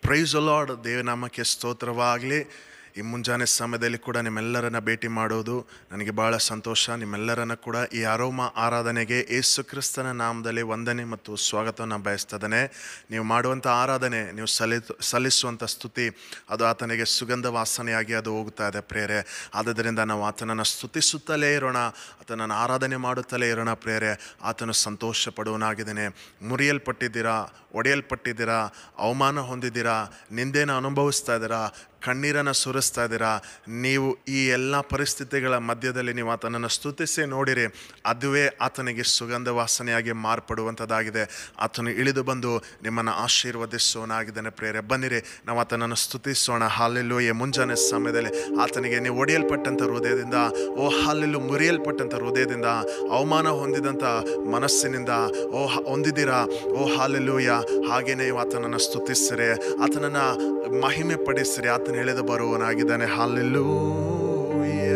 Price lord ದೇವನಾಮಕ್ಕೆ ಸ್ತೋತ್ರವಾಗಲಿ ಈ ಮುಂಜಾನೆ ಸಮಯದಲ್ಲಿ ಕೂಡ ನಿಮ್ಮೆಲ್ಲರನ್ನ ಭೇಟಿ ಮಾಡೋದು ನನಗೆ ಬಹಳ ಸಂತೋಷ ನಿಮ್ಮೆಲ್ಲರನ್ನ ಕೂಡ ಈ ಅರೋಮ ಆರಾಧನೆಗೆ ಯೇಸು ಕ್ರಿಸ್ತನ ನಾಮದಲ್ಲಿ ವಂದನೆ ಮತ್ತು ಸ್ವಾಗತವನ್ನು ಬಯಸ್ತದನೆ ನೀವು ಮಾಡುವಂಥ ಆರಾಧನೆ ನೀವು ಸಲ್ಲಿ ಸಲ್ಲಿಸುವಂಥ ಸ್ತುತಿ ಅದು ಆತನಿಗೆ ಸುಗಂಧ ವಾಸನೆಯಾಗಿ ಅದು ಹೋಗ್ತಾ ಇದೆ ಪ್ರೇರೆ ಆದುದರಿಂದ ನಾವು ಆತನನ್ನು ಸ್ತುತಿಸುತ್ತಲೇ ಇರೋಣ ಆತನನ್ನು ಆರಾಧನೆ ಮಾಡುತ್ತಲೇ ಇರೋಣ ಪ್ರೇರೆ ಆತನು ಸಂತೋಷ ಪಡುವನಾಗಿದ್ದಾನೆ ಮುರಿಯಲ್ಪಟ್ಟಿದ್ದೀರಾ ಒಡೆಯಲ್ಪಟ್ಟಿದ್ದೀರಾ ಅವಮಾನ ಹೊಂದಿದ್ದೀರಾ ನಿಂದೇನ ಅನುಭವಿಸ್ತಾ ಇದ್ದೀರಾ ಕಣ್ಣೀರನ್ನು ಸುರಿಸ್ತಾ ಇದ್ದೀರಾ ನೀವು ಈ ಎಲ್ಲ ಪರಿಸ್ಥಿತಿಗಳ ಮಧ್ಯದಲ್ಲಿ ನೀವು ಆತನನ್ನು ಸ್ತುತಿಸಿ ನೋಡಿರಿ ಅದುವೇ ಆತನಿಗೆ ಸುಗಂಧ ವಾಸನೆಯಾಗಿ ಮಾರ್ಪಡುವಂಥದ್ದಾಗಿದೆ ಆತನು ಇಳಿದು ಬಂದು ನಿಮ್ಮನ್ನು ಆಶೀರ್ವದಿಸೋನಾಗಿದ್ದಾನೆ ಪ್ರೇರೆ ಬನ್ನಿರಿ ನಾವು ಆತನನ್ನು ಸ್ತುತಿಸೋಣ ಹಾಲೆಲ್ಲೂ ಈ ಮುಂಜಾನೆ ಸಮಯದಲ್ಲಿ ಆತನಿಗೆ ನೀವು ಒಡೆಯಲ್ಪಟ್ಟಂಥ ಹೃದಯದಿಂದ ಓ ಹಾಲೆಲ್ಲೂ ಮುರಿಯಲ್ಪಟ್ಟಂಥ ಹೃದಯದಿಂದ ಅವಮಾನ ಹೊಂದಿದಂಥ ಮನಸ್ಸಿನಿಂದ ಓ ಹ- ಹೊಂದಿದ್ದೀರಾ ಓ ಹಾಲೆಲ್ಲೂಯ ಹಾಗೇನೆ ನೀವು ಆತನನ್ನು ಸ್ತುತಿಸಿರಿ ಆತನನ್ನು ಮಹಿಮೆ ಪಡಿಸಿರಿ ಆತನ ಎಳೆದು ಬರುವನಾಗಿದ್ದಾನೆ ಹಾಲೆಲ್ಲೂಯ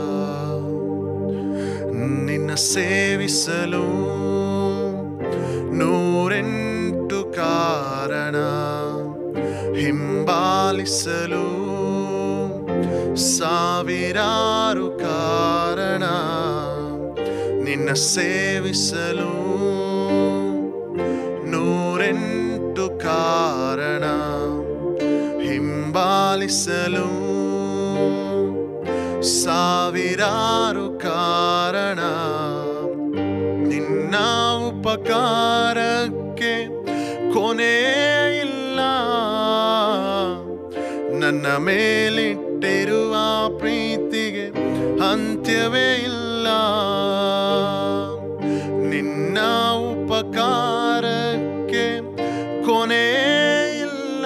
ನಿನ್ನ ಸೇವಿಸಲು ನೂರೆಂಟು ಕಾರಣ ಹಿಂಬಾಲಿಸಲು ಸಾವಿರಾರು ಕಾರಣ ನಿನ್ನ ಸೇವಿಸಲು ನೂರೆಂಟು ಕಾರಣ ಹಿಂಬಾಲಿಸಲು ಸಾವಿರಾರು ಕಾರಣ ನಿನ್ನ ಉಪಕಾರಕ್ಕೆ ಕೊನೆ ಇಲ್ಲ ನನ್ನ ಮೇಲಿಟ್ಟಿರುವ ಪ್ರೀತಿಗೆ ಅಂತ್ಯವೇ ಇಲ್ಲ ನಿನ್ನ ಉಪಕಾರಕ್ಕೆ ಕೊನೆ ಇಲ್ಲ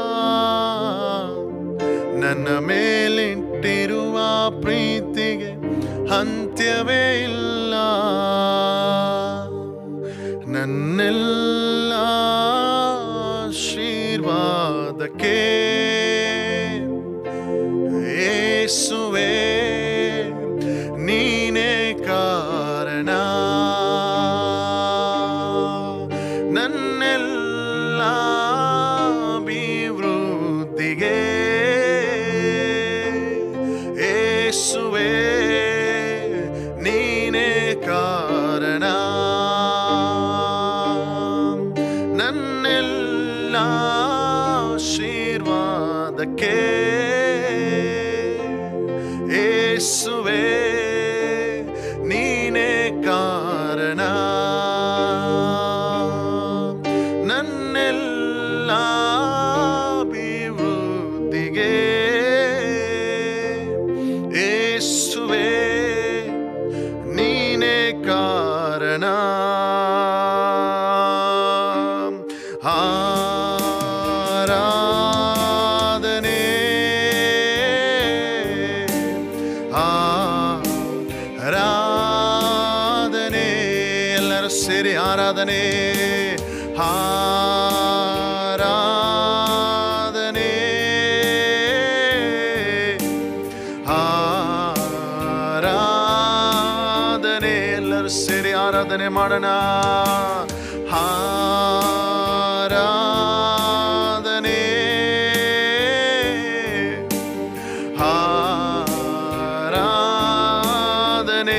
ನನ್ನ ಮೇಲಿಟ್ಟಿರುವ ಪ್ರೀತಿಗೆ ಅಂತ್ಯವೇ ಇಲ್ಲ ನನ್ನೆಲ್ಲ ಆಶೀರ್ವಾದಕ್ಕೆ ಏಸುವೆ ನೀನೇ ಕಾರಣ ನನ್ನೆಲ್ಲ ಅಭಿವೃದ್ಧಿಗೆ ಏಸುವೆ ನೀನೇ ಕಾರಣ ನನ್ನೆಲ್ಲ ಆಶೀರ್ವಾದಕ್ಕೆ ಏಸುವೆ ನೀನೇ ಕಾರಣ ನನ್ನೆಲ್ಲ ಅಭಿವೃದ್ಧಿಗೆ ಏಸುವೆ ನೀನೇ ಕಾರಣ ಆರಾಧನೆ ಆರಾಧನೆ ಎಲ್ಲರೂ ಸೇರಿ ಆರಾಧನೆ ಆರಾಧನೆ ಆರಾಧನೆ ಎಲ್ಲರೂ ಸೇರಿ ಆರಾಧನೆ ಮಾಡೋಣ ಆರಾಧನೆ ಆರಾಧನೆ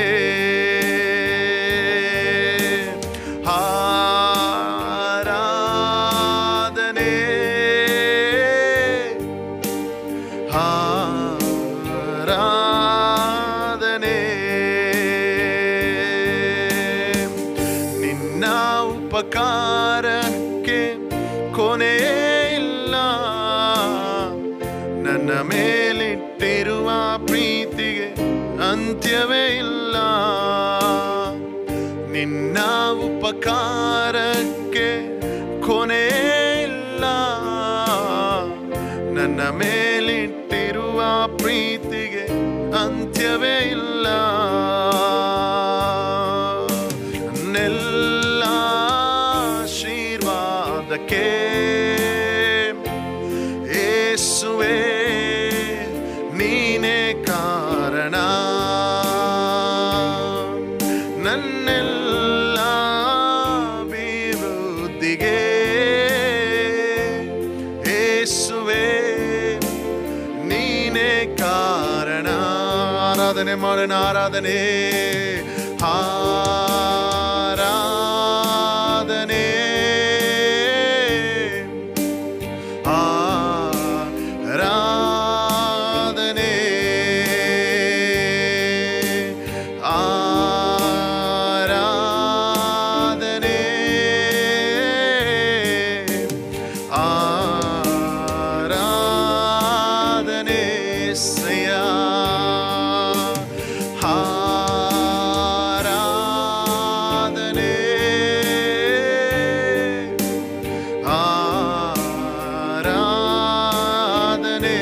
ಆರಾಧನೆ ಆರಾಧನೆ ನಿನ್ನ ಉಪಕಾರಕ್ಕೆ ಕೊನೆ ಇಲ್ಲ ನನ್ನ ಮೇಲಿಟ್ಟಿರುವ ಪ್ರೀತಿಗೆ ಅಂತ್ಯವೇ ಇಲ್ಲ ನಿನ್ನ ಉಪಕಾರಕ್ಕೆ ಕೊನೆ ಇಲ್ಲ ನನ್ನ ಮೇಲಿಟ್ಟಿರುವ ಪ್ರೀತಿಗೆ ಅಂತ್ಯವೇ ಇಲ್ಲ ನನ್ನೆಲ್ಲ ಆಶೀರ್ವಾದಕ್ಕೆ ಏಸುವೆ ನೀನೇ ಕಾರಣ ನನ್ನೆಲ್ಲ ಅಭಿವೃದ್ಧಿಗೆ ಆರಾಧನೆ ಮಾಡೋಣ ಆರಾಧನೆ ಆರಾಧನೆ ಆರಾಧನೆ ಆರಾಧನೆ ಆರಾಧನೆ ಸಯ ಆರಾಧನೆ ಆರಾಧನೆ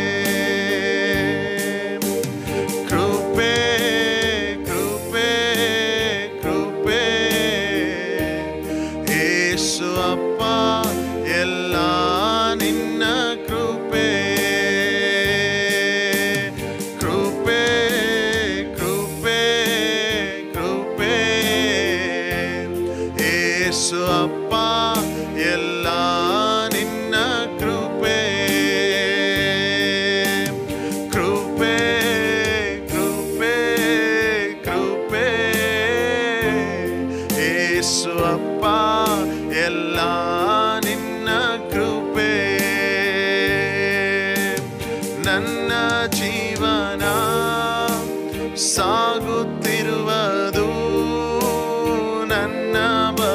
ಕೃಪೆ ಕೃಪೆ ಕೃಪೆ ಏಸು ಅಪ್ಪ ಎಲ್ಲ ನಿನ್ನ ಕೃಪೆ ಕೃಪೆ ಕೃಪೆ ಕೃಪೆ ಏಸು ಅಪ್ಪ ಎಲ್ಲ ನಿನ್ನ ಕೃಪೆ ಕೃಪೆ ಕೃಪೆ ಕೃಪೆ ಏಸು ಅಪ್ಪ ಎಲ್ಲ ನಿನ್ನ ಕೃಪೆ ನನ್ನ ಜೀವನ ಸಾಗುತ್ತಿರುವುದು ನನ್ನ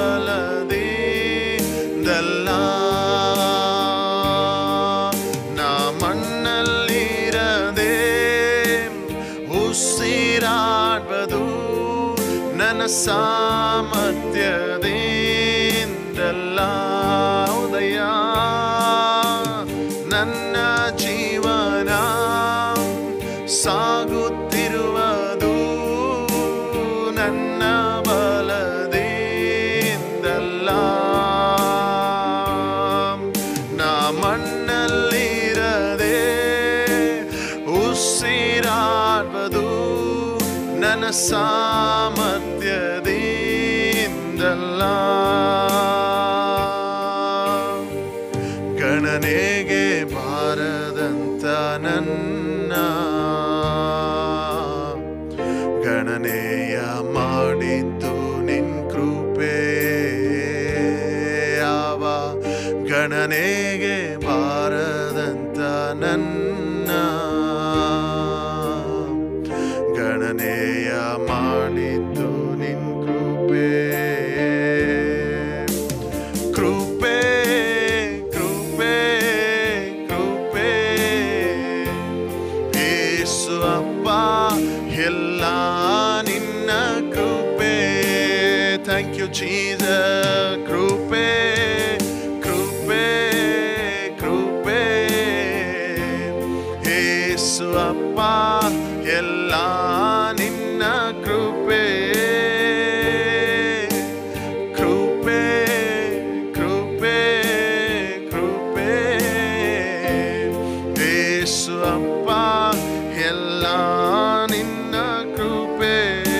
ಬಲದಿಂದಲ್ಲ ನಾ ಮಣ್ಣಲ್ಲಿರದೆ ಉಸಿರಾಡುವುದು ನನ್ನ ಸಾಮರ್ಥ್ಯದಿಂದಲ್ಲ ಉದಯ ನನ್ನ ಜೀವನ ಸಾಗುತ್ತಿರುವುದು ನನ್ನ ಬಲದಿಂದಲ್ಲ ನಾ ಮಣ್ಣಲ್ಲಿರದೆ ಉಸಿರಾಡುವುದು ನನ್ನ ಸಾಮರ್ಥ್ಯದಿಂದಲ್ಲ ಗಣನೆಗೆ ಬಾರದಂತ ನನ್ನ ಗಣನೆಯ ಮಾಡಿದ್ದು ನಿನ್ ಕೃಪೆ ಯಾವ ಗಣನೆಗೆ ಬಾರದಂತ ನನ್ನ ಗಣನೆಯ ಮಾಡಿದ್ದು ನಿನ್ ಕೃಪೆ ಕೃಪೆ ಕೃಪೆ ಕೃಪೆ ಏಸು ಅಪ್ಪ ಎಲ್ಲ ನಿನ್ನ ಕೃಪೆ ಥ್ಯಾಂಕ್ ಯು ಚೀಸ ಕೃಪೆ ಕೃಪೆ ಕೃಪೆ ಏಸು ಅಪ್ಪ ಎಲ್ಲ ನಿನ್ನ ಕೃಪೆ ಕೃಪೆ ಕೃಪೆ ಕೃಪೆ ಏಸು ಅಪ್ಪ ಎಲ್ಲ ನಿನ್ನ ಕೃಪೆ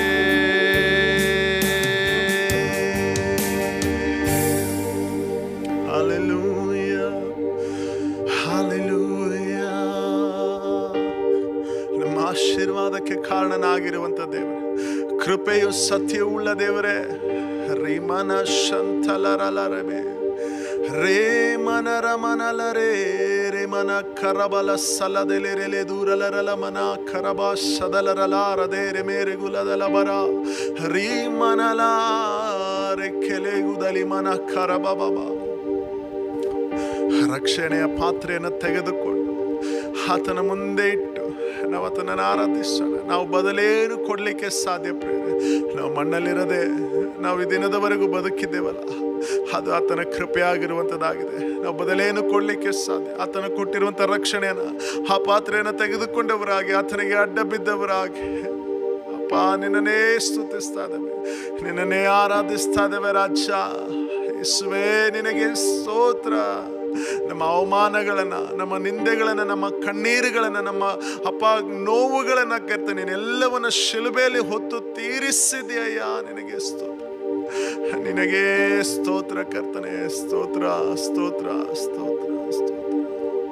Hallelujah. Hallelujah. ನಮ್ಮ ಆಶೀರ್ವಾದಕ್ಕೆ ಕಾರಣನಾಗಿರುವಂತ ದೇವರೇ ಕೃಪೆಯು ಸತ್ಯವುಳ್ಳ ದೇವರೇ ರಿಮನ ಶಂತಲರಲರಬೆ ರೇ ಮನರ ಮನಲರೇ ರೇ ಮನ ಕರಬಲ ಸಲದೆಲೆರೆಲೆ ದೂರಲರಲ ಮನ ಕರಬ ಸದಲರಲಾರದೆ ರೆ ಮೇರೆ ಗುಲದಲ ಬರ ರೀ ಮನಲ ರೆ ಕೆಲೆಗುದಲಿ ಮನ ಕರಬ ಬಾಬಾ ರಕ್ಷಣೆಯ ಪಾತ್ರೆಯನ್ನು ತೆಗೆದುಕೊಂಡು ಆತನ ಮುಂದೆ ಇಟ್ಟು ನಾವು ಆತನನ್ನು ಆರಾಧಿಸೋಣ ನಾವು ಬದಲೇನು ಕೊಡ್ಲಿಕ್ಕೆ ಸಾಧ್ಯ ಪ್ರೇರೆ ನಾವು ಮಣ್ಣಲ್ಲಿರದೆ ನಾವು ಈ ದಿನದವರೆಗೂ ಬದುಕಿದ್ದೇವಲ್ಲ ಅದು ಆತನ ಕೃಪೆ ಆಗಿರುವಂಥದ್ದಾಗಿದೆ ನಾವು ಬದಲೇನು ಕೊಡ್ಲಿಕ್ಕೆ ಸಾಧ್ಯ ಆತನ ಕೊಟ್ಟಿರುವಂಥ ರಕ್ಷಣೆಯನ್ನು ಆ ಪಾತ್ರೆಯನ್ನು ತೆಗೆದುಕೊಂಡವರಾಗಿ ಆತನಿಗೆ ಅಡ್ಡ ಬಿದ್ದವರಾಗಿ ಅಪ್ಪ ನಿನ್ನನ್ನೇ ಸ್ತುತಿಸ್ತಾ ಇದ್ದೇವೆ ನಿನ್ನನ್ನೇ ಆರಾಧಿಸ್ತಾ ಇದ್ದೇವೆ ರಾಜ್ಯ ಯೇಸುವೇ ನಿನಗೆ ಸ್ತೋತ್ರ ನಮ್ಮ ಅವಮಾನಗಳನ್ನ ನಮ್ಮ ನಿಂದೆಗಳನ್ನ ನಮ್ಮ ಕಣ್ಣೀರುಗಳನ್ನ ನಮ್ಮ ಅಪ್ಪ ನೋವುಗಳನ್ನ ಕರ್ತ ನೀನೆಲ್ಲವನ್ನ ಶಿಲುಬೆಯಲ್ಲಿ ಹೊತ್ತು ತೀರಿಸಿದೆಯಯ್ಯ ನಿನಗೆ ಸ್ತೋತ್ರ ನಿನಗೆ ಸ್ತೋತ್ರ ಕರ್ತನೆ ಸ್ತೋತ್ರ ಸ್ತೋತ್ರ ಸ್ತೋತ್ರ ಸ್ತೋತ್ರ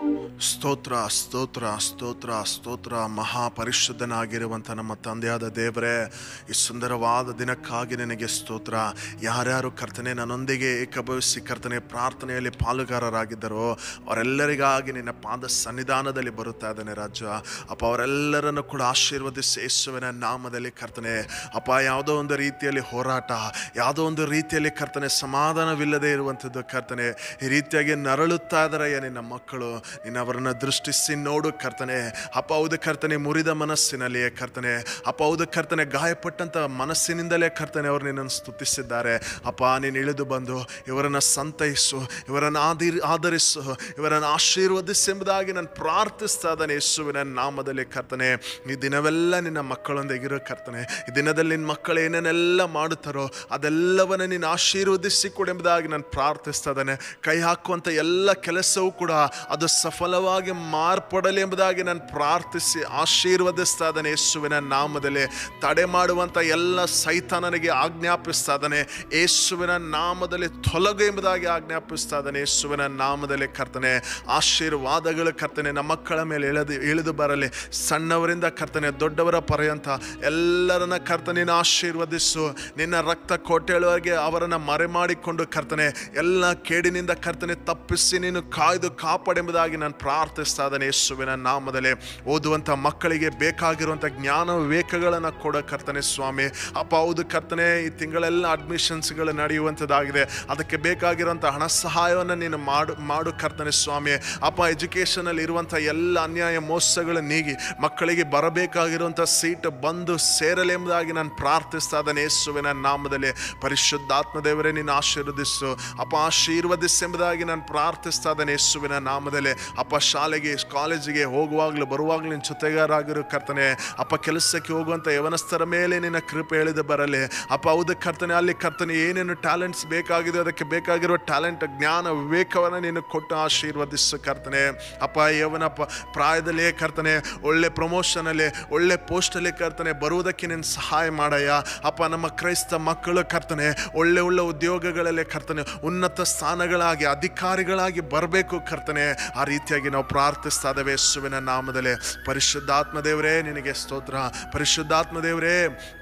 ಸ್ತೋತ್ರ ಸ್ತೋತ್ರ ಸ್ತೋತ್ರ ಸ್ತೋತ್ರ ಮಹಾಪರಿಶುದ್ಧನಾಗಿರುವಂಥ ನಮ್ಮ ತಂದೆಯಾದ ದೇವರೇ ಈ ಸುಂದರವಾದ ದಿನಕ್ಕಾಗಿ ನಿನಗೆ ಸ್ತೋತ್ರ ಯಾರ್ಯಾರು ಕರ್ತನೆ ನನ್ನೊಂದಿಗೆ ಏಕಭವಿಸಿ ಕರ್ತನೆ ಪ್ರಾರ್ಥನೆಯಲ್ಲಿ ಪಾಲುಗಾರರಾಗಿದ್ದರೋ ಅವರೆಲ್ಲರಿಗಾಗಿ ನಿನ್ನ ಪಾದ ಸನ್ನಿಧಾನದಲ್ಲಿ ಬರುತ್ತಾ ಇದ್ದಾನೆ ರಾಜ ಅಪ್ಪ ಅವರೆಲ್ಲರನ್ನು ಕೂಡ ಆಶೀರ್ವದಿಸಿ ಯೇಸುವಿನ ನಾಮದಲ್ಲಿ ಕರ್ತನೆ ಅಪ್ಪ ಯಾವುದೋ ಒಂದು ರೀತಿಯಲ್ಲಿ ಹೋರಾಟ ಯಾವುದೋ ಒಂದು ರೀತಿಯಲ್ಲಿ ಕರ್ತನೆ ಸಮಾಧಾನವಿಲ್ಲದೆ ಇರುವಂಥದ್ದು ಕರ್ತನೆ ಈ ರೀತಿಯಾಗಿ ನರಳುತ್ತಾ ಇದ್ದಾರಯ್ಯ ನಿನ್ನ ಮಕ್ಕಳು ನಿನ್ನ ಅವರನ್ನು ದೃಷ್ಟಿಸಿ ನೋಡು ಕರ್ತನೆ ಅಪ್ಪ ಹೌದು ಕರ್ತನೆ ಮುರಿದ ಮನಸ್ಸಿನಲ್ಲಿಯೇ ಕರ್ತನೆ ಅಪ್ಪ ಹೌದು ಕರ್ತನೆ ಗಾಯಪಟ್ಟಂತ ಮನಸ್ಸಿನಿಂದಲೇ ಕರ್ತನೆ ಅವರು ನಿನ್ನನ್ನು ಸ್ತುತಿಸಿದ್ದಾರೆ ಅಪ್ಪ ನೀನು ಇಳಿದು ಬಂದು ಇವರನ್ನು ಸಂತೈಸು ಇವರನ್ನು ಆದಿರ್ ಆಧರಿಸು ಇವರನ್ನು ಆಶೀರ್ವದಿಸು ಎಂಬುದಾಗಿ ನಾನು ಪ್ರಾರ್ಥಿಸ್ತಾ ಇದ್ದಾನೆ ಯೇಸುವಿನ ನಾಮದಲ್ಲಿ ಕರ್ತನೆ ಈ ದಿನವೆಲ್ಲ ನಿನ್ನ ಮಕ್ಕಳೊಂದಿಗಿರೋ ಕರ್ತನೆ ಈ ದಿನದಲ್ಲಿ ನಿನ್ನ ಮಕ್ಕಳು ಏನೇನೆಲ್ಲ ಮಾಡುತ್ತಾರೋ ಅದೆಲ್ಲವನ್ನ ನೀನು ಆಶೀರ್ವದಿಸಿ ಕೊಡೆಂಬುದಾಗಿ ನಾನು ಪ್ರಾರ್ಥಿಸ್ತಾ ಇದ್ದಾನೆ ಕೈ ಹಾಕುವಂಥ ಎಲ್ಲ ಕೆಲಸವೂ ಕೂಡ ಅದು ಸಫಲವಾಗಿ ಮಾರ್ಪಡಲಿ ಎಂಬುದಾಗಿ ನಾನು ಪ್ರಾರ್ಥಿಸಿ ಆಶೀರ್ವದಿಸ್ತಾ ಇದ್ದಾನೆ ಯೇಸುವಿನ ನಾಮದಲ್ಲಿ ತಡೆ ಮಾಡುವಂಥ ಎಲ್ಲ ಸೈತಾನನಿಗೆ ಆಜ್ಞಾಪಿಸ್ತಾ ಇದ್ದಾನೆ ಯೇಸುವಿನ ನಾಮದಲ್ಲಿ ತೊಲಗು ಎಂಬುದಾಗಿ ಆಜ್ಞಾಪಿಸ್ತಾ ಇದ್ದಾನೆ ಯೇಸುವಿನ ನಾಮದಲ್ಲಿ ಕರ್ತನೆ ಆಶೀರ್ವಾದಗಳು ಕರ್ತನೆ ನಮ್ಮ ಮಕ್ಕಳ ಮೇಲೆ ಇಳಿದು ಇಳಿದು ಬರಲಿ ಸಣ್ಣವರಿಂದ ಕರ್ತನೆ ದೊಡ್ಡವರ ಪರ್ಯಂತ ಎಲ್ಲರನ್ನ ಕರ್ತನಿನ ಆಶೀರ್ವದಿಸು ನಿನ್ನ ರಕ್ತ ಕೋಟೆಯೊಳಗೆ ಅವರನ್ನು ಮರೆ ಮಾಡಿಕೊಂಡು ಕರ್ತನೆ ಎಲ್ಲ ಕೇಡಿನಿಂದ ಕರ್ತನೆ ತಪ್ಪಿಸಿ ನೀನು ಕಾಯ್ದು ಕಾಪಾಡೆಂಬುದಾಗಿ ನಾನು ಪ್ರಾರ್ಥಿಸ್ತಾ ಇದ್ದೇನೆ ಯೇಸುವಿನ ನಾಮದಲ್ಲಿ ಓದುವಂಥ ಮಕ್ಕಳಿಗೆ ಬೇಕಾಗಿರುವಂಥ ಜ್ಞಾನ ವಿವೇಕಗಳನ್ನು ಕೊಡ ಕರ್ತನೆ ಸ್ವಾಮಿ ಅಪ್ಪ ಹೌದು ಕರ್ತನೆ ಈ ತಿಂಗಳೆಲ್ಲ ಅಡ್ಮಿಷನ್ಸ್ಗಳು ನಡೆಯುವಂಥದ್ದಾಗಿದೆ ಅದಕ್ಕೆ ಬೇಕಾಗಿರುವಂಥ ಹಣ ಸಹಾಯವನ್ನು ನೀನು ಮಾಡು ಮಾಡು ಕರ್ತನೆ ಸ್ವಾಮಿ ಅಪ್ಪ ಎಜುಕೇಷನಲ್ಲಿ ಇರುವಂಥ ಎಲ್ಲ ಅನ್ಯಾಯ ಮೋಸಗಳು ನೀಗಿ ಮಕ್ಕಳಿಗೆ ಬರಬೇಕಾಗಿರುವಂಥ ಸೀಟ್ ಬಂದು ಸೇರಲಿ ಎಂಬುದಾಗಿ ನಾನು ಪ್ರಾರ್ಥಿಸ್ತಾ ಇದ್ದೇನೆ ಯೇಸುವಿನ ನಾಮದಲ್ಲಿ ಪರಿಶುದ್ಧಾತ್ಮ ದೇವರೇ ನೀನು ಆಶೀರ್ವದಿಸು ಅಪ್ಪ ಆಶೀರ್ವದಿಸು ಎಂಬುದಾಗಿ ನಾನು ಪ್ರಾರ್ಥಿಸ್ತಾ ಇದ್ದೇನೆ ಯೇಸುವಿನ ನಾಮದಲ್ಲಿ ಅಪ್ಪ ಶಾಲೆಗೆ ಕಾಲೇಜಿಗೆ ಹೋಗುವಾಗಲೂ ಬರುವಾಗಲೂ ನಿನ್ನ ಜೊತೆಗಾರಾಗಿರು ಕರ್ತನೆ ಅಪ್ಪ ಕೆಲಸಕ್ಕೆ ಹೋಗುವಂಥ ಯವನಸ್ಥರ ಮೇಲೆ ನಿನ್ನ ಕೃಪೆ ಎಳೆದು ಬರಲಿ ಅಪ್ಪ ಹೌದು ಕರ್ತನೆ ಅಲ್ಲಿ ಕರ್ತನೆ ಏನೇನು ಟ್ಯಾಲೆಂಟ್ಸ್ ಬೇಕಾಗಿದೆ ಅದಕ್ಕೆ ಬೇಕಾಗಿರೋ ಟ್ಯಾಲೆಂಟ್ ಜ್ಞಾನ ವಿವೇಕವನ್ನು ನೀನು ಕೊಟ್ಟು ಆಶೀರ್ವದಿಸು ಕರ್ತನೆ ಅಪ್ಪ ಯವನ ಪ ಪ್ರಾಯದಲ್ಲೇ ಕರ್ತನೆ ಒಳ್ಳೆ ಪ್ರಮೋಷನಲ್ಲಿ ಒಳ್ಳೆ ಪೋಸ್ಟಲ್ಲಿ ಕರ್ತನೆ ಬರುವುದಕ್ಕೆ ನೀನು ಸಹಾಯ ಮಾಡಯ್ಯ ಅಪ್ಪ ನಮ್ಮ ಕ್ರೈಸ್ತ ಮಕ್ಕಳು ಕರ್ತನೆ ಒಳ್ಳೆ ಒಳ್ಳೆ ಉದ್ಯೋಗಗಳಲ್ಲಿ ಕರ್ತನೆ ಉನ್ನತ ಸ್ಥಾನಗಳಾಗಿ ಅಧಿಕಾರಿಗಳಾಗಿ ಬರಬೇಕು ಕರ್ತನೆ ಆ ರೀತಿಯಾಗಿ ನಾವು ಪ್ರಾರ್ಥಿಸ್ತಾ ಇದ್ದೇವೆ ಯೇಸುವಿನ ನಾಮದಲ್ಲಿ ಪರಿಶುದ್ಧಾತ್ಮ ದೇವರೇ ನಿನಗೆ ಸ್ತೋತ್ರ ಪರಿಶುದ್ಧಾತ್ಮ ದೇವರೇ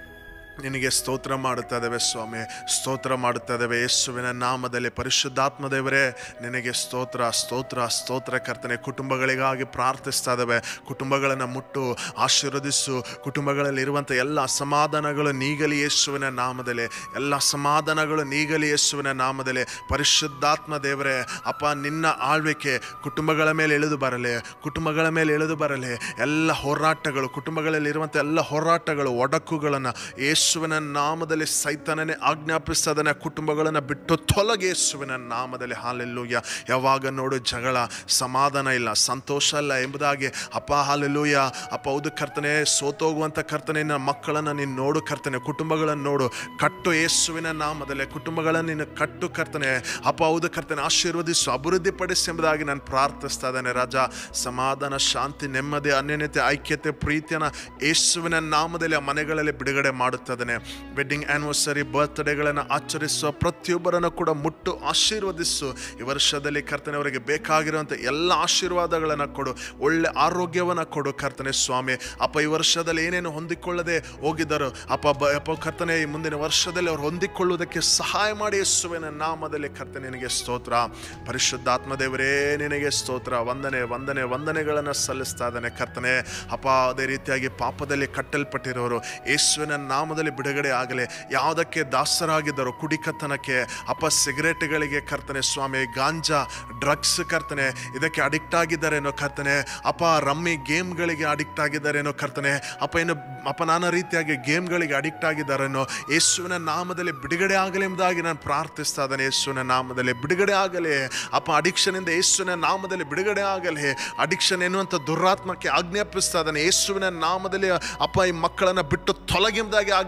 ನಿನಗೆ ಸ್ತೋತ್ರ ಮಾಡುತ್ತಾ ಇದ್ದೇವೆ ಸ್ವಾಮಿ ಸ್ತೋತ್ರ ಮಾಡುತ್ತಾ ಇದ್ದೇವೆ ಯೇಸುವಿನ ನಾಮದಲ್ಲಿ ಪರಿಶುದ್ಧಾತ್ಮ ದೇವರೇ ನಿನಗೆ ಸ್ತೋತ್ರ ಸ್ತೋತ್ರ ಸ್ತೋತ್ರ ಕರ್ತನೆ ಕುಟುಂಬಗಳಿಗಾಗಿ ಪ್ರಾರ್ಥಿಸ್ತಾ ಇದ್ದೇವೆ ಕುಟುಂಬಗಳನ್ನು ಮುಟ್ಟು ಆಶೀರ್ವದಿಸು ಕುಟುಂಬಗಳಲ್ಲಿ ಇರುವಂಥ ಎಲ್ಲ ಅಸಮಾಧಾನಗಳು ನೀಗಲಿ ಯೇಸುವಿನ ನಾಮದಲ್ಲಿ ಎಲ್ಲ ಸಮಾಧಾನಗಳು ನೀಗಲಿ ಯೇಸುವಿನ ನಾಮದಲ್ಲಿ ಪರಿಶುದ್ಧಾತ್ಮ ದೇವರೇ ಅಪ್ಪ ನಿನ್ನ ಆಳ್ವಿಕೆ ಕುಟುಂಬಗಳ ಮೇಲೆ ಇಳಿದು ಬರಲಿ ಕುಟುಂಬಗಳ ಮೇಲೆ ಇಳಿದು ಬರಲಿ ಎಲ್ಲ ಹೋರಾಟಗಳು ಕುಟುಂಬಗಳಲ್ಲಿ ಇರುವಂಥ ಎಲ್ಲ ಹೋರಾಟಗಳು ಒಡಕುಗಳನ್ನು ಯೇಸುವಿನ ನಾಮದಲ್ಲಿ ಸೈತಾನನೇ ಆಜ್ಞಾಪಿಸ್ತದನ ಕುಟುಂಬಗಳನ್ನು ಬಿಟ್ಟು ತೊಲಗೆ ಯೇಸುವಿನ ನಾಮದಲ್ಲಿ ಹಾಲೆಲ್ಲೂಯ ಯಾವಾಗ ನೋಡು ಜಗಳ ಸಮಾಧಾನ ಇಲ್ಲ ಸಂತೋಷ ಇಲ್ಲ ಎಂಬುದಾಗಿ ಅಪ್ಪ ಹಾಲೆಲ್ಲೂಯ ಅಪ್ಪ ಹೌದು ಕರ್ತನೆ ಸೋತೋಗುವಂಥ ಕರ್ತನೆ ನಿನ್ನ ಮಕ್ಕಳನ್ನು ನೀನು ನೋಡು ಕರ್ತನೆ ಕುಟುಂಬಗಳನ್ನು ನೋಡು ಕಟ್ಟು ಯೇಸುವಿನ ನಾಮದಲ್ಲಿ ಕುಟುಂಬಗಳನ್ನು ನೀನು ಕಟ್ಟು ಕರ್ತನೆ ಅಪ್ಪ ಹೌದು ಕರ್ತನೆ ಆಶೀರ್ವದಿಸು ಅಭಿವೃದ್ಧಿ ಪಡಿಸಿ ಎಂಬುದಾಗಿ ನಾನು ಪ್ರಾರ್ಥಿಸ್ತಾ ಇದ್ದೇನೆ ರಾಜ ಸಮಾಧಾನ ಶಾಂತಿ ನೆಮ್ಮದಿ ಅನ್ಯನ್ಯತೆ ಐಕ್ಯತೆ ಪ್ರೀತಿಯನ್ನ ಯೇಸುವಿನ ನಾಮದಲ್ಲಿ ಆ ಮನೆಗಳಲ್ಲಿ ಬಿಡುಗಡೆ ಮಾಡುತ್ತದೆ ವೆಡ್ಡಿಂಗ್ ಆನಿವರ್ಸರಿ ಬರ್ತ್ಡೇಗಳನ್ನು ಆಚರಿಸುವ ಪ್ರತಿಯೊಬ್ಬರನ್ನು ಕೂಡ ಮುಟ್ಟು ಆಶೀರ್ವದಿಸು ಈ ವರ್ಷದಲ್ಲಿ ಕರ್ತನೆ ಅವರಿಗೆ ಬೇಕಾಗಿರುವಂಥ ಎಲ್ಲ ಆಶೀರ್ವಾದಗಳನ್ನು ಕೊಡು ಒಳ್ಳೆ ಆರೋಗ್ಯವನ್ನು ಕೊಡು ಕರ್ತನೆ ಸ್ವಾಮಿ ಅಪ್ಪ ಈ ವರ್ಷದಲ್ಲಿ ಏನೇನು ಹೊಂದಿಕೊಳ್ಳದೆ ಹೋಗಿದ್ದರು ಅಪ್ಪ ಬ ಅಪ್ಪ ಕರ್ತನೆ ಈ ಮುಂದಿನ ವರ್ಷದಲ್ಲಿ ಅವ್ರು ಹೊಂದಿಕೊಳ್ಳುವುದಕ್ಕೆ ಸಹಾಯ ಮಾಡಿ ಯೇಸುವಿನ ನಾಮದಲ್ಲಿ ಕರ್ತನೆ ನಿನಗೆ ಸ್ತೋತ್ರ ಪರಿಶುದ್ಧಾತ್ಮ ದೇವರೇ ನಿನಗೆ ಸ್ತೋತ್ರ ವಂದನೆ ವಂದನೆ ವಂದನೆಗಳನ್ನು ಸಲ್ಲಿಸ್ತಾ ಇದ್ದಾನೆ ಕರ್ತನೆ ಅಪ್ಪ ಅದೇ ರೀತಿಯಾಗಿ ಪಾಪದಲ್ಲಿ ಕಟ್ಟಲ್ಪಟ್ಟಿರೋರು ಯೇಸುವಿನ ನಾಮದಲ್ಲಿ ಬಿಡುಗಡೆ ಆಗಲಿ ಯಾವುದಕ್ಕೆ ದಾಸರಾಗಿದ್ದರು ಕುಡಿಕತನಕ್ಕೆ ಅಪ್ಪ ಸಿಗರೇಟ್ಗಳಿಗೆ ಕರ್ತನೆ ಸ್ವಾಮಿ ಗಾಂಜಾ ಡ್ರಗ್ಸ್ ಕರ್ತನೆ ಇದಕ್ಕೆ ಅಡಿಕ್ಟ್ ಆಗಿದ್ದಾರೇನೋ ಕರ್ತನೆ ಅಪ್ಪ ರಮ್ಮಿ ಗೇಮ್ಗಳಿಗೆ ಅಡಿಕ್ಟ್ ಆಗಿದ್ದಾರೇನೋ ಕರ್ತನೆ ಅಪ್ಪ ಏನು ಅಪ್ಪ ನಾನಾ ರೀತಿಯಾಗಿ ಗೇಮ್ಗಳಿಗೆ ಅಡಿಕ್ಟ್ ಆಗಿದ್ದಾರೇನೋ ಯೇಸುವಿನ ನಾಮದಲ್ಲಿ ಬಿಡುಗಡೆ ಆಗಲಿ ಎಂಬುದಾಗಿ ನಾನು ಪ್ರಾರ್ಥಿಸ್ತಾ ಇದ್ದೇನೆ ಯೇಸುವಿನ ನಾಮದಲ್ಲಿ ಬಿಡುಗಡೆ ಆಗಲಿ ಅಪ್ಪ ಅಡಿಕ್ಷನಿಂದ ಯೇಸುವಿನ ನಾಮದಲ್ಲಿ ಬಿಡುಗಡೆ ಆಗಲಿ ಅಡಿಕ್ಷನ್ ಎನ್ನುವಂಥ ದುರಾತ್ಮಕ್ಕೆ ಆಜ್ಞಾಪಿಸ್ತಾ ಇದ್ದಾನೆ ಯೇಸುವಿನ ನಾಮದಲ್ಲಿ ಅಪ್ಪ ಈ ಮಕ್ಕಳನ್ನು ಬಿಟ್ಟು ತೊಲಗೆಂಬುದಾಗಿ ಆಜ್ಞೆ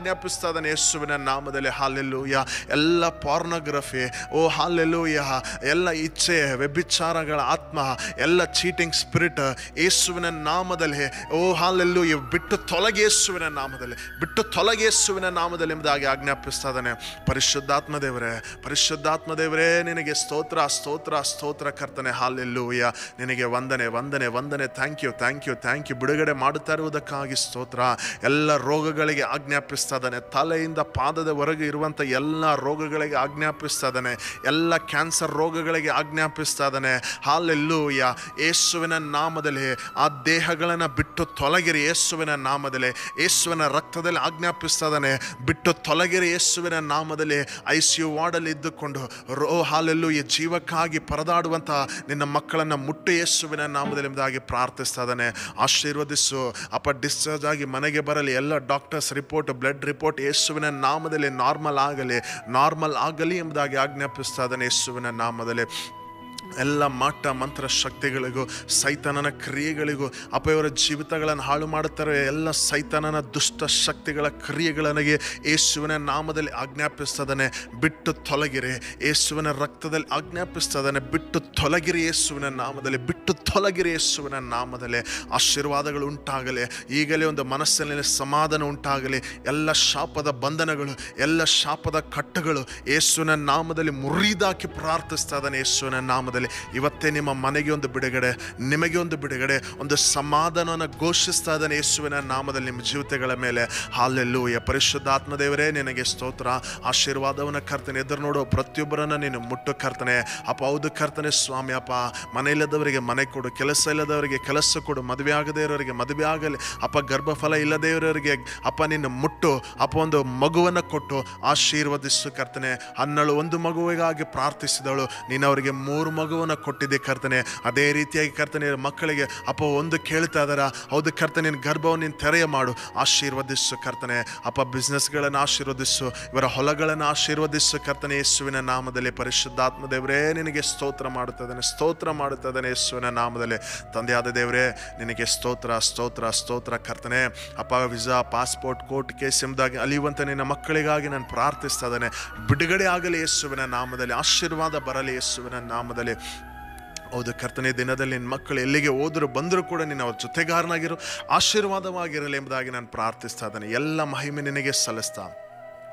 ಆಜ್ಞಾಪಿಸ್ತಾ ಇದ್ದಾನೆ ಯೇಸುವಿನ ನಾಮದಲ್ಲಿ ಹಾಲೆಲ್ಲೂಯ ಎಲ್ಲ ಪಾರ್ನೋಗ್ರಫಿ ಓ ಹಾಲೆಲ್ಲೂಯ ಎಲ್ಲ ಇಚ್ಛೆ ವ್ಯಭಿಚಾರಗಳ ಆತ್ಮ ಎಲ್ಲ ಚೀಟಿಂಗ್ ಸ್ಪಿರಿಟ್ ಯೇಸುವಿನ ನಾಮದಲ್ಲಿ ಓ ಹಾಲೆಲ್ಲೂಯ ಬಿಟ್ಟು ತೊಲಗೆ ಯೇಸುವಿನ ನಾಮದಲ್ಲಿ ಬಿಟ್ಟು ತೊಲಗೆ ಯೇಸುವಿನ ನಾಮದಲ್ಲಿ ಎಂಬುದಾಗಿ ಆಜ್ಞಾಪಿಸ್ತಾ ಇದ್ದಾನೆ ಪರಿಶುದ್ಧಾತ್ಮ ದೇವರೇ ಪರಿಶುದ್ಧಾತ್ಮ ದೇವರೇ ನಿನಗೆ ಸ್ತೋತ್ರ ಸ್ತೋತ್ರ ಸ್ತೋತ್ರ ಕರ್ತನೆ ಹಾಲೆಲ್ಲೂಯ ನಿನಗೆ ವಂದನೆ ವಂದನೆ ವಂದನೆ thank you thank you thank you ಬಿಡುಗಡೆ ಮಾಡುತ್ತಾ ಇರುವುದಕ್ಕಾಗಿ ಸ್ತೋತ್ರ ಎಲ್ಲ ರೋಗಗಳಿಗೆ ಆಜ್ಞಾಪಿಸ್ತಾ ಇದ್ದಾನೆ ತಲೆಯಿಂದ ಪಾದದವರೆಗೆ ಇರುವಂಥ ಎಲ್ಲ ರೋಗಗಳಿಗೆ ಆಜ್ಞಾಪಿಸ್ತಾ ಇದ್ದಾನೆ ಎಲ್ಲ ಕ್ಯಾನ್ಸರ್ ರೋಗಗಳಿಗೆ ಆಜ್ಞಾಪಿಸ್ತಾ ಇದ್ದಾನೆ ಹಾಲೆಲ್ಲೂಯ ಯೇಸುವಿನ ನಾಮದಲ್ಲಿ ಆ ದೇಹಗಳನ್ನು ಬಿಟ್ಟು ತೊಲಗಿರಿ ಯೇಸುವಿನ ನಾಮದಲ್ಲಿ ಯೇಸುವಿನ ರಕ್ತದಲ್ಲಿ ಆಜ್ಞಾಪಿಸ್ತಾ ಇದ್ದಾನೆ ಬಿಟ್ಟು ತೊಲಗಿರಿ ಯೇಸುವಿನ ನಾಮದಲ್ಲಿ ಐ ಸಿ ಯು ವಾರ್ಡಲ್ಲಿ ಇದ್ದುಕೊಂಡು ರೋ ಹಾಲೆಲ್ಲೂ ಈ ಜೀವಕ್ಕಾಗಿ ಪರದಾಡುವಂಥ ನಿನ್ನ ಮಕ್ಕಳನ್ನು ಮುಟ್ಟು ಯೇಸುವಿನ ನಾಮದಲ್ಲಿ ಎಂಬುದಾಗಿ ಪ್ರಾರ್ಥಿಸ್ತಾ ಇದ್ದಾನೆ ಆಶೀರ್ವದಿಸು ಅಪ್ಪ ಡಿಸ್ಚಾರ್ಜ್ ಆಗಿ ಮನೆಗೆ ಬರಲಿ ಎಲ್ಲ ಡಾಕ್ಟರ್ಸ್ ರಿಪೋರ್ಟ್ ಬ್ಲಡ್ ರಿಪೋರ್ಟ್ ಯೇಸುವಿನ ನಾಮದಲ್ಲಿ ನಾರ್ಮಲ್ ಆಗಲಿ ನಾರ್ಮಲ್ ಆಗಲಿ ಎಂಬುದಾಗಿ ಆಜ್ಞಾಪಿಸ್ತಾ ಇದ್ದಾನೆ ಯೇಸುವಿನ ನಾಮದಲ್ಲಿ ಎಲ್ಲ ಮಾಟ ಮಂತ್ರ ಶಕ್ತಿಗಳಿಗೂ ಸೈತಾನನ ಕ್ರಿಯೆಗಳಿಗೂ ಅಪ್ಪ ಇವರ ಜೀವಿತಗಳನ್ನು ಹಾಳು ಮಾಡುತ್ತಾರೆ ಎಲ್ಲ ಸೈತಾನನ ದುಷ್ಟ ಶಕ್ತಿಗಳ ಕ್ರಿಯೆಗಳಿಗೆ ಯೇಸುವಿನ ನಾಮದಲ್ಲಿ ಆಜ್ಞಾಪಿಸ್ತದನೆ ಬಿಟ್ಟು ತೊಲಗಿರಿ ಯೇಸುವಿನ ರಕ್ತದಲ್ಲಿ ಆಜ್ಞಾಪಿಸ್ತದನೆ ಬಿಟ್ಟು ತೊಲಗಿರಿ ಯೇಸುವಿನ ನಾಮದಲ್ಲಿ ಬಿಟ್ಟು ತೊಲಗಿರಿ ಯೇಸುವಿನ ನಾಮದಲ್ಲಿ ಆಶೀರ್ವಾದಗಳು ಉಂಟಾಗಲಿ ಈಗಲೇ ಒಂದು ಮನಸ್ಸಿನಲ್ಲಿ ಸಮಾಧಾನ ಉಂಟಾಗಲಿ ಎಲ್ಲ ಶಾಪದ ಬಂಧನಗಳು ಎಲ್ಲ ಶಾಪದ ಕಟ್ಟುಗಳು ಯೇಸುವಿನ ನಾಮದಲ್ಲಿ ಮುರಿದಾಕಿ ಪ್ರಾರ್ಥಿಸ್ತಾ ಇದ್ದಾನೆ ಯೇಸುವಿನ ನಾಮದಲ್ಲಿ ಇವತ್ತೇ ನಿಮ್ಮ ಮನೆಗೆ ಒಂದು ಬಿಡುಗಡೆ ನಿಮಗೆ ಒಂದು ಬಿಡುಗಡೆ ಒಂದು ಸಮಾಧಾನವನ್ನು ಘೋಷಿಸ್ತಾ ಇದ್ದಾನೆ ಯೇಸುವಿನ ನಾಮದಲ್ಲಿ ನಿಮ್ಮ ಜೀವಿತಗಳ ಮೇಲೆ ಹಾಲೆಲ್ಲೂಯ ಪರಿಶುದ್ಧಾತ್ಮ ದೇವರೇ ನಿನಗೆ ಸ್ತೋತ್ರ ಆಶೀರ್ವಾದವನ್ನು ಕರ್ತನೆ ಎದುರು ನೋಡೋ ಪ್ರತಿಯೊಬ್ಬರನ್ನ ನೀನು ಮುಟ್ಟು ಕರ್ತನೆ ಅಪ್ಪ ಹೌದು ಕರ್ತನೆ ಸ್ವಾಮಿ ಅಪ್ಪ ಮನೆ ಇಲ್ಲದವರಿಗೆ ಮನೆ ಕೊಡು ಕೆಲಸ ಇಲ್ಲದವರಿಗೆ ಕೆಲಸ ಕೊಡು ಮದುವೆ ಆಗದೇ ಇರೋರಿಗೆ ಮದುವೆ ಆಗಲಿ ಅಪ್ಪ ಗರ್ಭಫಲ ಇಲ್ಲದೇ ಇರೋರಿಗೆ ಅಪ್ಪ ನಿನ್ನ ಮುಟ್ಟು ಅಪ್ಪ ಒಂದು ಮಗುವನ್ನು ಕೊಟ್ಟು ಆಶೀರ್ವದಿಸು ಕರ್ತನೆ ಹನ್ನಳು ಒಂದು ಮಗುವಿಗಾಗಿ ಪ್ರಾರ್ಥಿಸಿದಳು ನೀನು ಅವರಿಗೆ ಮೂರು ಮಗುವನ್ನು ಕೊಟ್ಟಿದ್ದೆ ಕರ್ತನೆ ಅದೇ ರೀತಿಯಾಗಿ ಕರ್ತನೆ ಮಕ್ಕಳಿಗೆ ಅಪ್ಪ ಒಂದು ಕೇಳ್ತಾ ಇದಾರ ಹೌದು ಕರ್ತನೆ ನಿನ್ನ ಗರ್ಭವನ್ನು ನೀನು ತೆರೆಯ ಮಾಡು ಆಶೀರ್ವದಿಸು ಕರ್ತನೆ ಅಪ್ಪ ಬಿಸ್ನೆಸ್ಗಳನ್ನು ಆಶೀರ್ವದಿಸು ಇವರ ಹೊಲಗಳನ್ನು ಆಶೀರ್ವದಿಸು ಕರ್ತನೆ ಯೇಸುವಿನ ನಾಮದಲ್ಲಿ ಪರಿಶುದ್ಧಾತ್ಮ ದೇವರೇ ನಿನಗೆ ಸ್ತೋತ್ರ ಮಾಡುತ್ತದಾನೆ ಸ್ತೋತ್ರ ಮಾಡುತ್ತದಾನೆ ಯೇಸುವಿನ ನಾಮದಲ್ಲಿ ತಂದೆಯಾದ ದೇವರೇ ನಿನಗೆ ಸ್ತೋತ್ರ ಸ್ತೋತ್ರ ಸ್ತೋತ್ರ ಕರ್ತನೆ ಅಪ್ಪ ವಿಸಾ ಪಾಸ್ಪೋರ್ಟ್ ಕೋರ್ಟ್ ಕೇಸ್ ಎಂಬುದಾಗಿ ಅಲಿಯುವಂಥ ನಿನ್ನ ಮಕ್ಕಳಿಗಾಗಿ ನಾನು ಪ್ರಾರ್ಥಿಸ್ತಾ ಇದ್ದಾನೆ ಬಿಡುಗಡೆ ಆಗಲಿ ಯೇಸುವಿನ ನಾಮದಲ್ಲಿ ಆಶೀರ್ವಾದ ಬರಲಿ ಯೇಸುವಿನ ನಾಮದಲ್ಲಿ ಹೌದು ಕರ್ತನೆ ದಿನದಲ್ಲಿ ನಿನ್ನ ಮಕ್ಕಳು ಎಲ್ಲಿಗೆ ಹೋದರೂ ಬಂದರೂ ಕೂಡ ನೀನು ಅವ್ರ ಜೊತೆಗಾರನಾಗಿರು ಆಶೀರ್ವಾದವಾಗಿರಲಿ ಎಂಬುದಾಗಿ ನಾನು ಪ್ರಾರ್ಥಿಸ್ತಾ ಇದ್ದೇನೆ ಎಲ್ಲ ಮಹಿಮೆ ನಿನಗೆ ಸಲ್ಲಿಸ್ತಾ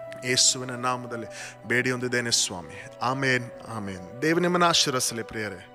ಯೇಸುವಿನ ನಾಮದಲ್ಲಿ ಬೇಡಿ ಹೊಂದಿದ್ದೇನೆ ಸ್ವಾಮಿ ಆಮೇನ್ ಆಮೇನ್ ದೇವ ನಿಮ್ಮನ್ನು ಆಶೀರ್ವಸಲಿ ಪ್ರಿಯರೇ